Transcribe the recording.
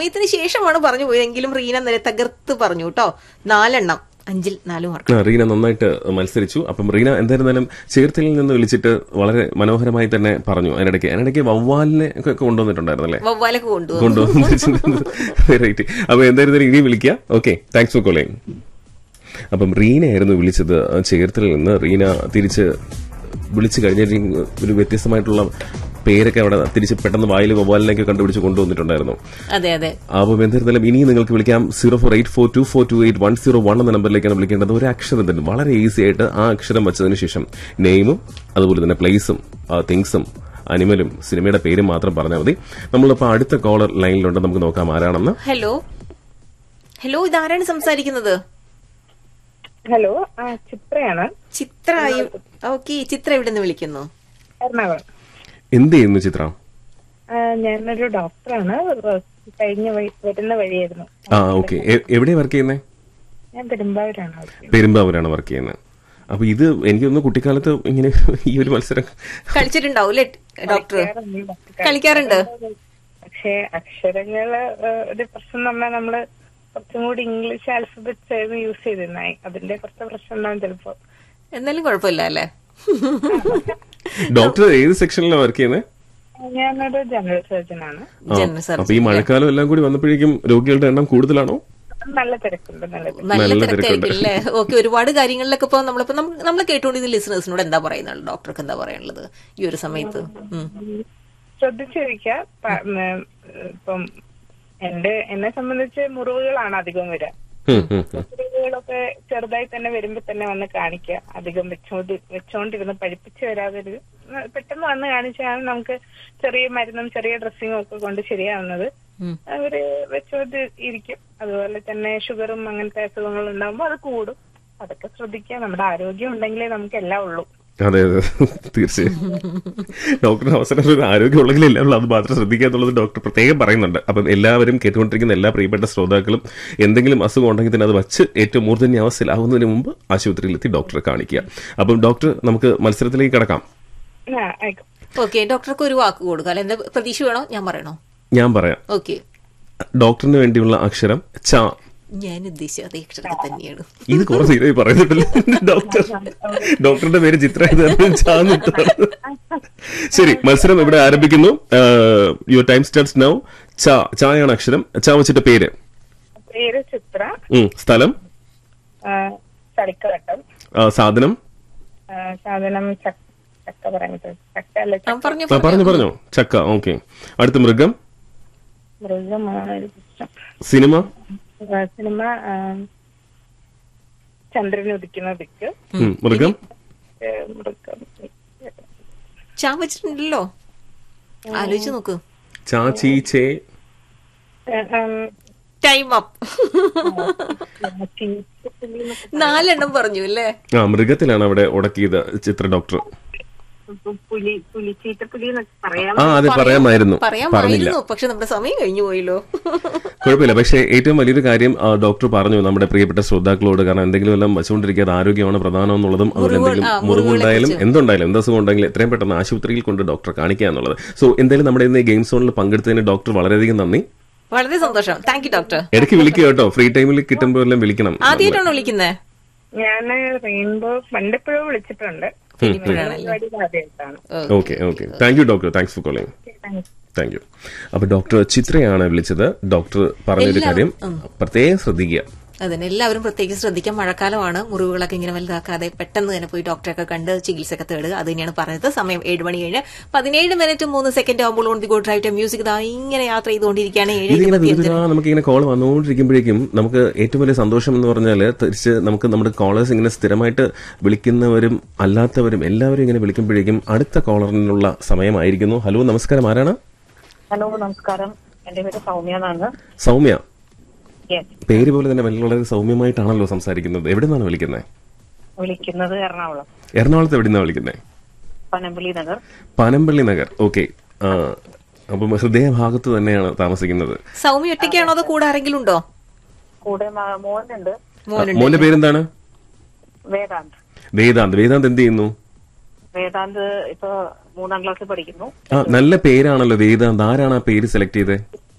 സമയത്തിന് ശേഷമാണ് പറഞ്ഞു പോയതെങ്കിലും റീന നില തകർത്ത് പറഞ്ഞു കേട്ടോ നാലെണ്ണം അഞ്ചിൽ നാല് മാർക്ക് ആ, റീന നന്നായിട്ട് മത്സരിച്ചു അപ്പം റീന എന്തായിരുന്നാലും ചേർത്തലിൽ നിന്ന് വിളിച്ചിട്ട് വളരെ മനോഹരമായി തന്നെ പറഞ്ഞു അതിനിടയ്ക്ക് അതിനിടയ്ക്ക് വവ്വാലിനെ ഒക്കെ കൊണ്ടുവന്നിട്ടുണ്ടായിരുന്നല്ലേ വവ്വാലൊക്കെ കൊണ്ടുവന്നു കൊണ്ടുവന്നിട്ടുണ്ട് റൈറ്റ് അപ്പൊ എന്തായിരുന്നാലും ഇനി വിളിക്കാം ഓക്കെ താങ്ക്സ് ഫോർ കോളിംഗ് അപ്പം റീനയായിരുന്നു വിളിച്ചത് ചേർത്തലിൽ നിന്ന് റീന തിരിച്ച് വിളിച്ചു കഴിഞ്ഞ ഒരു വ്യത്യസ്തമായിട്ടുള്ള പേരൊക്കെ അവിടെ തിരിച്ച് പെട്ടെന്ന് വായിൽ വവ്വാലിനെയൊക്കെ കണ്ടുപിടിച്ച് കൊണ്ടുവന്നിട്ടുണ്ടായിരുന്നു അതെ അതെ അപ്പം എന്നിരുന്നാലും ഇനിയും നിങ്ങൾക്ക് വിളിക്കാം zero four eight four two four two eight one zero one എന്ന നമ്പറിലേക്കാണ് വിളിക്കേണ്ടത് ഒരു അക്ഷരം തന്നെ വളരെ ഈസി ആയിട്ട് ആ അക്ഷരം വെച്ചതിന് ശേഷം നെയിമും അതുപോലെ തന്നെ പ്ലേസും തിങ്സും അനിമലും സിനിമയുടെ പേരും മാത്രം പറഞ്ഞാൽ മതി നമ്മളിപ്പോൾ അടുത്ത കോളർ ലൈനിലുണ്ട് നമുക്ക് നോക്കാം ആരാണെന്ന് ഹലോ ഹലോ ഇതാരാണ് സംസാരിക്കുന്നത് ഹലോ ആ ചിത്രയാണ് ചിത്ര ഓക്കെ ചിത്ര എവിടെ നിന്ന് വിളിക്കുന്നു എറണാകുളം എന്ത് ചെയ്യുന്നു ചിത്ര ആ, ഞാനൊരു ഡോക്ടറാണ് കഴിഞ്ഞ വഴി- വരുന്ന വഴിയായിരുന്നു ആ ഓക്കെ എവിടെയാണ് വർക്ക് ചെയ്യുന്നത് ഞാൻ പെരുമ്പാവൂരാണ് work ചെയ്യുന്നത്. പെരുമ്പാവൂരാണ് വർക്ക് ചെയ്യുന്നത് അപ്പൊ ഇത് എനിക്ക് തോന്നുന്നു കുട്ടിക്കാലത്ത് ഇങ്ങനെ ഈ ഒരു മത്സരം കളിച്ചിട്ടുണ്ടാവും അല്ലേ ഡോക്ടർ കളിക്കാറുണ്ട്. കളിക്കാറുണ്ട് പക്ഷേ അക്ഷരങ്ങള് ആ, ഒരു പ്രശ്നം എന്ന് പറഞ്ഞാൽ നമ്മള് കുറച്ചും കൂടി ഇംഗ്ലീഷ് ആൽഫബറ്റ്സ് ആയിരുന്നു യൂസ് ചെയ്തിരുന്നായി അതിന്റെ കുറച്ച് പ്രശ്നം ഉണ്ടാവും ചിലപ്പോ എന്നാലും കുഴപ്പമില്ല അല്ലേ ഡോക്ടർ ഏത് സെക്ഷനിലാണ് വർക്ക് ചെയ്യുന്നത് ഞാനൊരു ജനറൽ സർജൻ ആണ് ആ, ജനറൽ സർജൻ അപ്പൊ ഈ മഴക്കാലം എല്ലാം കൂടി വന്നപ്പോഴേക്കും രോഗികളുടെ എണ്ണം കൂടുതലാണോ നല്ല തിരക്കുണ്ട് നല്ല തിരക്ക്. നല്ല നല്ല തിരക്കായിരിക്കും തിരക്കുണ്ട്. അല്ലേ ഓക്കെ ഒരുപാട് കാര്യങ്ങളിലൊക്കെ ഇപ്പൊ നമ്മളിപ്പോ നമ്മൾ കേട്ടുകൊണ്ടിരുന്ന ലിസണേഴ്സിനോട് എന്താ പറയുന്നത് ഡോക്ടർക്ക് എന്താ പറയാനുള്ളത് ഈ ഒരു സമയത്ത് ഉം. ശ്രദ്ധിച്ചിരിക്കുക പ- ഉം, ഇപ്പം എന്റെ എന്നെ സംബന്ധിച്ച് മുറിവുകളാണ് അധികം വരിക ഉം, ഉം, ഉം. മുറിവുകളൊക്കെ ചെറുതായി തന്നെ വരുമ്പോ തന്നെ വന്ന് കാണിക്കുക അധികം വെച്ചോണ്ട് വെച്ചോണ്ടിരുന്ന് പഠിപ്പിച്ച് വരാതൊരു പെട്ടെന്ന് വന്ന് കാണിച്ചാൽ നമുക്ക് ചെറിയ മരുന്നും ചെറിയ ഡ്രസ്സിങ്ങും ഒക്കെ കൊണ്ട് ശരിയാവുന്നത് ഉം. അവര് വെച്ചോണ്ട് ഇരിക്കും അതുപോലെ തന്നെ ഷുഗറും അങ്ങനത്തെ അസുഖങ്ങൾ ഉണ്ടാകുമ്പോൾ അത് കൂടും അതൊക്കെ ശ്രദ്ധിക്കുക നമ്മുടെ ആരോഗ്യം ഉണ്ടെങ്കിലേ നമുക്ക് എല്ലാം ഉള്ളൂ അതെ അതെ തീർച്ചയായും ഡോക്ടറിന് അവസരം ഒരു ആരോഗ്യമുള്ളെങ്കിൽ എല്ലാവരും അത് മാത്രം ശ്രദ്ധിക്കുക എന്നുള്ളത് ഡോക്ടർ പ്രത്യേകം പറയുന്നുണ്ട് അപ്പം എല്ലാവരും കേട്ടുകൊണ്ടിരിക്കുന്ന എല്ലാ പ്രിയപ്പെട്ട ശ്രോതാക്കളും എന്തെങ്കിലും അസുഖം ഉണ്ടെങ്കിൽ തന്നെ അത് വച്ച് ഏറ്റവും മൂർധന്യ അവസ്ഥയിലാവുന്നതിന് മുമ്പ് ആശുപത്രിയിലെത്തി ഡോക്ടറെ കാണിക്കുക അപ്പം ഡോക്ടർ നമുക്ക് മത്സരത്തിലേക്ക് കിടക്കാം ആ ആയിക്കോ ഓക്കെ ഡോക്ടർക്ക് ഒരു വാക്ക് കൊടുക്കുക അല്ലെ എന്താ പ്രതീക്ഷ വേണോ ഞാൻ പറയണോ ഞാൻ പറയാം ഓക്കെ ഡോക്ടറിന് വേണ്ടിയുള്ള അക്ഷരം ച ഞാൻ ഉദ്ദേശിച്ച അതേ അക്ഷരത്തിൽ തന്നെയാണ് ഇത് കുറെ സീരിയസ് പറയുന്നുണ്ടല്ലോ ഡോക്ടർ ഡോക്ടറുടെ പേര് ചിത്ര ഇത് ചാന്നിട്ടാണ് ശരി മത്സരം ഇവിടെ ആരംഭിക്കുന്നു യുവർ ടൈം സ്റ്റാർട്ട്സ് നൗ ച ചായാണ് അക്ഷരം ച വെച്ചിട്ട് പേര് പേര് ചിത്ര ഉം, സ്ഥലം ആ, ചളിക്കവട്ടം ആ, സാധനം ആ, സാധനം ചക്ക ചക്ക പറയാൻ പറ്റും ചക്ക അല്ല ആ, പറഞ്ഞു ആ, പറഞ്ഞു പറഞ്ഞോ ചക്ക ഓക്കെ അടുത്ത മൃഗം മൃഗമാണ് ഒരു പ്രശ്നം സിനിമ ആ, സിനിമ ആ, ചന്ദ്രൻ ഉദിക്കുന്ന ദിക്ക് ഉം, മൃഗം ഏ, മൃഗം ചാ വെച്ചിട്ടുണ്ടല്ലോ ആലോചിച്ച് നോക്ക് ചാച്ചി ചേ ഏ, ഉം, ടൈം അപ്പ് ചീത്തപ്പുലി എന്നൊക്കെ നാലെണ്ണം പറഞ്ഞു അല്ലേ ആ മൃഗത്തിലാണ് അവിടെ ഉടക്കിയത് ചിത്ര ഡോക്ടർ പറയും. പുലി പുലി ചീത്തപ്പുലി എന്നൊക്കെ പറയാം ആ അതെ പറയാമായിരുന്നു പറഞ്ഞില്ല പറയാമായിരുന്നു പക്ഷെ നമ്മുടെ സമയം കഴിഞ്ഞു പോയല്ലോ കുഴപ്പമില്ല പക്ഷേ ഏറ്റവും വലിയൊരു കാര്യം ആ, ഡോക്ടർ പറഞ്ഞു നമ്മുടെ പ്രിയപ്പെട്ട ശ്രോതാക്കളോട് കാരണം എന്തെങ്കിലും എല്ലാം വെച്ചുകൊണ്ടിരിക്കാതെ ആരോഗ്യമാണ് പ്രധാനം എന്നുള്ളതും അതുപോലെ മുറിവുകൾ- എന്തെങ്കിലും ആ, മുറിവുണ്ടായാലും മുറിവുകളെ എന്തുണ്ടായാലും എന്തസുഖം ഉണ്ടെങ്കിൽ എത്രയും പെട്ടെന്ന് ആശുപത്രിയിൽ കൊണ്ട് ഡോക്ടറെ കാണിക്കുക എന്നുള്ളത് സോ എന്തായാലും നമ്മുടെ ഇന്ന് ഈ ഗെയിം സോണിൽ പങ്കെടുത്തതിന് ഡോക്ടർ വളരെയധികം നന്ദി വളരെ സന്തോഷം താങ്ക് യു ഡോക്ടർ ഇടയ്ക്ക് വിളിക്കുക കേട്ടോ ഫ്രീ ടൈമിൽ കിട്ടുമ്പോൾ എല്ലാം വിളിക്കണം ആദ്യമായിട്ടാണോ വിളിക്കുന്നത് ഞാന് റെയിൻബോ പണ്ടെപ്പോഴും വിളിച്ചിട്ടുണ്ട് ഇപ്പോഴാണല്ലേ പരിപാടിയിൽ ആദ്യമായിട്ടാണ് okay okay thank you doctor thanks for calling thank you അപ്പൊ ഡോക്ടർ ചിത്രയാണ് വിളിച്ചത് ഡോക്ടർ പറഞ്ഞൊരു കാര്യം പ്രത്യേകം ശ്രദ്ധിക്കുക അതിന് എല്ലാവരും പ്രത്യേകിച്ച് ശ്രദ്ധിക്കാം മഴക്കാലമാണ് മുറിവുകളൊക്കെ ഇങ്ങനെ വലുതാക്കാതെ പെട്ടെന്ന് തന്നെ പോയി ഡോക്ടറെയൊക്കെ കണ്ട് ചികിത്സയൊക്കെ തേടുക അത് തന്നെയാണ് പറഞ്ഞത് സമയം ഏഴ് മണി കഴിഞ്ഞ് പതിനേഴ് മിനിറ്റ് മൂന്ന് സെക്കൻഡ് ആകുമ്പോൾ on the go drive time music ഇതാ ഇങ്ങനെ യാത്ര ചെയ്തുകൊണ്ടിരിക്കുകയാണ് ഏഴ് ഇതിങ്ങനെ ഇരുപത്തിയഞ്ച് വിവിധ നമുക്ക് ഇങ്ങനെ കോൾ വന്നുകൊണ്ടിരിക്കുമ്പോഴേക്കും നമുക്ക് ഏറ്റവും വലിയ സന്തോഷം എന്ന് പറഞ്ഞാൽ തിരിച്ച് നമുക്ക് നമ്മുടെ കോളേഴ്സ് ഇങ്ങനെ സ്ഥിരമായിട്ട് വിളിക്കുന്നവരും അല്ലാത്തവരും എല്ലാവരും ഇങ്ങനെ വിളിക്കുമ്പോഴേക്കും അടുത്ത കോളറിനുള്ള സമയമായിരിക്കുന്നു ഹലോ നമസ്കാരം ആരാണ് ഹലോ നമസ്കാരം എന്റെ പേര് സൗമ്യ എന്നാണ് സൗമ്യ യെസ് പേര് പോലെ തന്നെ വളരെ സൗമ്യമായിട്ടാണല്ലോ സംസാരിക്കുന്നത് എവിടെ നിന്നാണ് വിളിക്കുന്നത് വിളിക്കുന്നത് എറണാകുളം എറണാകുളത്ത് എവിടെ നിന്നാണ് വിളിക്കുന്നത് പനമ്പള്ളി നഗർ പനമ്പള്ളി നഗർ ഓക്കെ അപ്പം ഹൃദയഭാഗത്ത് തന്നെയാണ് താമസിക്കുന്നത് സൗമ്യ ഒറ്റയ്ക്കാണോ അതോ കൂടെ ആരെങ്കിലും ഉണ്ടോ കൂടെ മ- മോനുണ്ട് മോനുണ്ട് മോന്റെ പേരെന്താണ് വേദാന്ത് വേദാന്ത് വേദാന്ത് എന്ത് ചെയ്യുന്നു വേദാന്ത് ഇപ്പൊ മൂന്നാം ക്ലാസ്സിൽ പഠിക്കുന്നു ആ നല്ല പേരാണല്ലോ വേദാന്ത് ആരാണ് ആ പേര് സെലക്ട് ചെയ്തത്